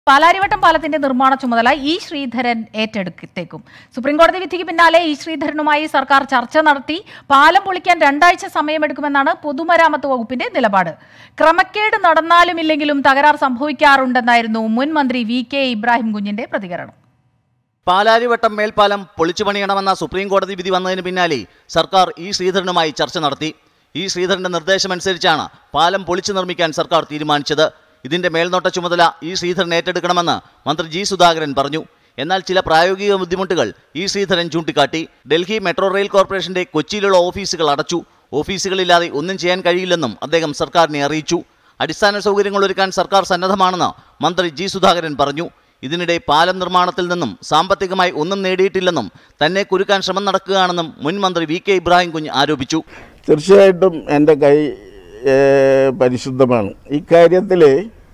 പാലാരിവട്ടം പാലത്തിന്റെ നിർമ്മാണ ചുമതല ഇ ശ്രീധരൻ ഏറ്റെടുത്തേക്കും സുപ്രീംകോടതി വിധിക്ക് പിന്നാലെ ഇ ശ്രീധരനുമായി സർക്കാർ ചർച്ച നടത്തി പാലം പൊളിക്കാൻ രണ്ടാഴ്ച സമയമെടുക്കുമെന്നാണ് പൊതുമരാമത്ത് വകുപ്പിന്റെ നിലപാട് ക്രമക്കേട് നടന്നാലും ഇല്ലെങ്കിലും തകരാർ സംഭവിക്കാറുണ്ടെന്നായിരുന്നു മുൻ മന്ത്രി വി കെ ഇബ്രാഹിം കുഞ്ഞിന്റെ പ്രതികരണം പാലാരിവട്ടം മേൽപ്പാലം പൊളിച്ചു പണിയണമെന്ന സുപ്രീം കോടതി വിധി വന്നതിന് പിന്നാലെ സർക്കാർ ഇ ശ്രീധരനുമായി ചർച്ച നടത്തി ഇ ശ്രീധരന്റെ നിർദ്ദേശമനുസരിച്ചാണ് പാലം പൊളിച്ചു നിർമ്മിക്കാൻ സർക്കാർ തീരുമാനിച്ചത് ഇതിന്റെ മേൽനോട്ട ചുമതല ഇ ശ്രീധരൻ ഏറ്റെടുക്കണമെന്ന് മന്ത്രി ജി സുധാകരൻ പറഞ്ഞു എന്നാൽ ചില പ്രായോഗിക ബുദ്ധിമുട്ടുകൾ ഇ ശ്രീധരൻ ചൂണ്ടിക്കാട്ടി ഡൽഹി മെട്രോ റെയിൽ കോർപ്പറേഷന്റെ കൊച്ചിയിലുള്ള ഓഫീസുകൾ അടച്ചു ഓഫീസുകളില്ലാതെ ഒന്നും ചെയ്യാൻ കഴിയില്ലെന്നും അദ്ദേഹം സർക്കാരിനെ അറിയിച്ചു അടിസ്ഥാന സൗകര്യങ്ങൾ ഒരുക്കാൻ സർക്കാർ സന്നദ്ധമാണെന്ന് മന്ത്രി ജി സുധാകരൻ പറഞ്ഞു ഇതിനിടെ പാലം നിർമ്മാണത്തിൽ നിന്നും സാമ്പത്തികമായി ഒന്നും നേടിയിട്ടില്ലെന്നും തന്നെ കുരുക്കാൻ ശ്രമം നടക്കുകയാണെന്നും മുൻ മന്ത്രി വി കെ ഇബ്രാഹിം കുഞ്ഞ് ആരോപിച്ചു തീർച്ചയായിട്ടും എൻ്റെ കൈ ഏ, പരിശുദ്ധമാണ് ഇക്കാര്യത്തിൽ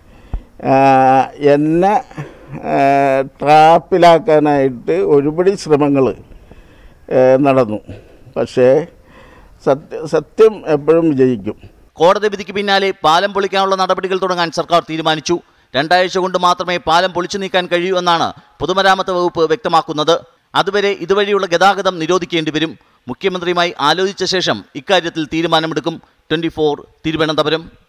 എന്നെ ഏ, ട്രാപ്പിലാക്കാനായിട്ട് ഒരുപടി ശ്രമങ്ങൾ നടന്നു പക്ഷേ സത്യ സത്യം എപ്പോഴും വിജയിക്കും കോടതി വിധിക്ക് പിന്നാലെ പാലം പൊളിക്കാനുള്ള നടപടികൾ തുടങ്ങാൻ സർക്കാർ തീരുമാനിച്ചു രണ്ടാഴ്ച കൊണ്ട് മാത്രമേ പാലം പൊളിച്ചു നീക്കാൻ കഴിയൂ എന്നാണ് പൊതുമരാമത്ത് വകുപ്പ് വ്യക്തമാക്കുന്നത് അതുവരെ ഇതുവഴിയുള്ള ഗതാഗതം നിരോധിക്കേണ്ടി വരും മുഖ്യമന്ത്രിയുമായി ആലോചിച്ച ശേഷം ഇക്കാര്യത്തിൽ തീരുമാനമെടുക്കും ട്വന്റി തിരുവനന്തപുരം